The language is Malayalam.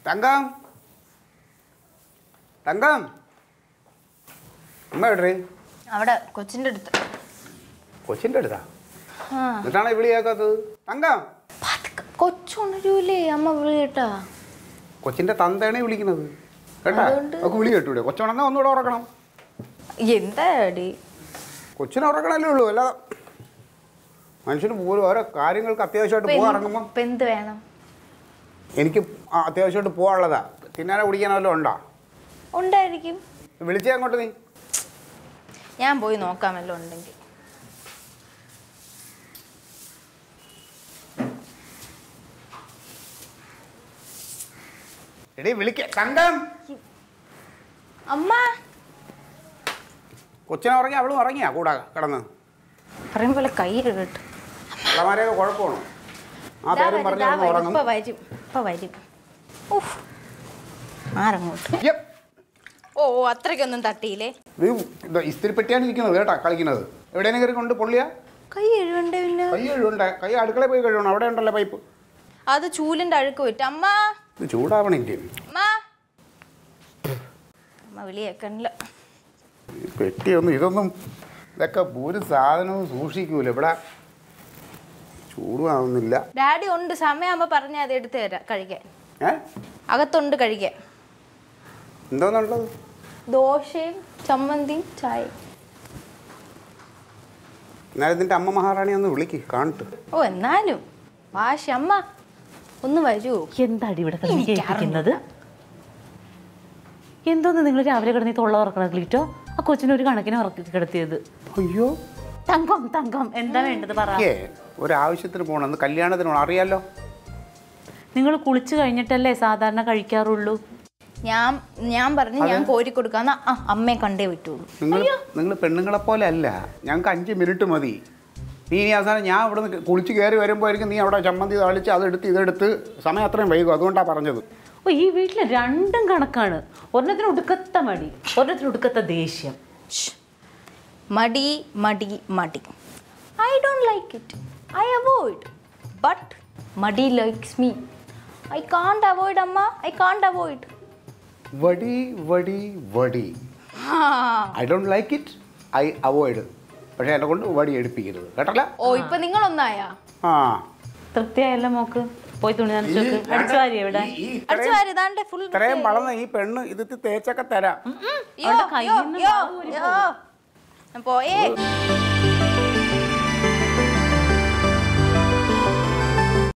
തങ്കം തങ്കം അമ്മ എവിടെ അവിടെ കൊച്ചിന്റെ അടുത്ത് കൊച്ചിൻ്റെ അടുത്താ ആ എന്നിട്ടാണ് വിളി കേൾക്കാത്തത് തങ്കം പതുക്കെ. കൊച്ചുണരൂലേ അമ്മ വിളിയേട്ടാ കൊച്ചിൻ്റെ തന്തയാണ് വിളിക്കുന്നത് കേട്ടാ അതുകൊണ്ട്- നമുക്ക് വിളി കേട്ടൂടെ കൊച്ചുണർന്നാ ഒന്നുകൂടെ ഉറക്കണം എന്താ അടി കൊച്ചിനെ ഉറക്കണല്ലേ ഉള്ളൂ അല്ല മനുഷ്യന് പോലും ഓരോ കാര്യങ്ങൾക്ക് അത്യാവശ്യമായിട്ട് പോകാൻ ഇറങ്ങുമ്പോൾ ഇപ്പൊ എന്ത് വേണം എനിക്ക് ആ അത്യാവശ്യമായിട്ട് പോകാനുള്ളതാ തിന്നാനോ കുടിക്കാനോ വല്ലതും ഉണ്ടോ ഉണ്ടായിരിക്കും വിളിച്ചേ അങ്ങോട്ട് നീ ഞാൻ പോയി നോക്കാമല്ലോ ഉണ്ടെങ്കിൽ എടീ വിളിക്ക തങ്കം അമ്മ കൊച്ചിനെ ഉറങ്ങി അവളും ഉറങ്ങിയാ കൂടാ കിടന്ന് പറയും പോലെ കൈ കേട്ടു പിള്ളമാരെയൊക്കെ കുഴപ്പമാണോ ആ പേരും പറഞ്ഞു കിടന്ന് ഉറങ്ങും ഇപ്പൊ വരും ഇപ്പൊ വരും ഉഫ്. ആരങ്ങോട്ട് യ്യപ്പ്. ഓ ഓ, അത്രയ്ക്കൊന്നും തട്ടിയില്ലേ ഇത് ഇത് ഇസ്തിരിപ്പെട്ടിയാണ് ഇരിക്കുന്നത് കേട്ടാ കളിക്കുന്നത് എവിടെയെങ്കിലും കയറി കൊണ്ട് പൊള്ളിയാ കൈ എഴുവണ്ടേ പിന്നെ കൈ കഴുകണ്ട കൈ അടുക്കളയിൽ പോയി കഴുകണം അവിടെ ഉണ്ടല്ലോ പൈപ്പ് അത് ചൂലിന്റെ അഴുക്ക് വിട്ട് അമ്മ ഇത് ചൂടാവണില്ലേ അമ്മ അമ്മ വിളിയേക്കണില്ല ഈ പെട്ടിയൊന്നും ഇതൊന്നും ഇതൊക്കെ ഒരു സാധനവും സൂക്ഷിക്കൂല ഇവിടെ ചൂടുമാവുന്നില്ല ഡാഡി ഉണ്ട് സമയമാകുമ്പോ പറഞ്ഞാൽ അത് എടുത്തു തരാം കഴിക്കാൻ ഏ അകത്തുണ്ട് കഴിക്കാൻ എന്തോന്നുള്ളത് ദോശയും ചമ്മന്തിയും ചായയും എന്നാലും ഇതിൻ്റെ അമ്മ മഹാറാണി ഒന്ന് വിളിക്ക് കാണട്ട് ഓ എന്നാലും വാശി അമ്മ ഒന്ന് വരൂ എന്താണ് ഇവിടെ കിടന്ന് കേൾപ്പിക്കുന്നത് എന്തോന്ന് നിങ്ങൾ രാവിലെ കിടന്ന് ഈ തൊള്ള ഉറക്കണം ക്ലീറ്റോ ആ കൊച്ചിനെ ഒരു കണക്കിന് ഉറക്കി കിടത്തിയത് അയ്യോ തങ്കം തങ്കം എന്താ വേണ്ടത് പറ ഏ ഒരാവശ്യത്തിന് പോകണം ഒന്ന് കല്യാണത്തിന് പോകണം അറിയാലോ നിങ്ങൾ കുളിച്ചു കഴിഞ്ഞിട്ടല്ലേ സാധാരണ കഴിക്കാറുള്ളൂ ഞാൻ ഞാൻ പറഞ്ഞു ഞാൻ കോരി കൊടുക്കാന്ന് ആ അമ്മയെ കണ്ടേ വിട്ടുള്ളൂ നിങ്ങൾ നിങ്ങൾ പെണ്ണുങ്ങളെ പോലെ അല്ല ഞങ്ങൾക്ക് അഞ്ച് മിനിറ്റ് മതി നീ ഇനി അവസാനം ഞാൻ ഇവിടെ നിന്ന് കുളിച്ച് കയറി വരുമ്പോഴായിരിക്കും നീ അവിടെ ചമ്മന്തി താളിച്ച് അതെടുത്ത് ഇതെടുത്ത് സമയം അത്രയും വൈകും അതുകൊണ്ടാണ് പറഞ്ഞത് ഓ ഈ വീട്ടിൽ രണ്ടും കണക്കാണ് ഒരെണ്ണത്തിന് ഒടുക്കത്ത മടി ഒരെണ്ണത്തിന് ഒടുക്കത്ത ദേഷ്യം ശ്ശ്. മടി മടി മടി I don't like it I avoid but മടി likes me I can't avoid അമ്മ ഐ കാണ്ട് അവോയ്ഡ് വടി വടി വടി I don't like it I avoid പക്ഷേ എന്നെ കൊണ്ട് വടി എടുപ്പിക്കരുത് കേട്ടല്ല ഓ ഇപ്പൊ നിങ്ങളൊന്നായാ ആ തൃപ്തിയായല്ലോ മോക്ക് പോയി തുണി നനച്ചു നോക്ക് അടിച്ചു വാരി എവിടെ ഈ- ഈ അടിച്ചു ഇത്രയും- വാരി ഇതാണ്ട് ഫുൾ ഇത്രയും വളർന്ന ഈ പെണ്ണ് ഇത് തേച്ചൊക്കെ തരാം അവളുടെ കയ്യിൽ നിന്ന് മാവ് ഊരി പോയേ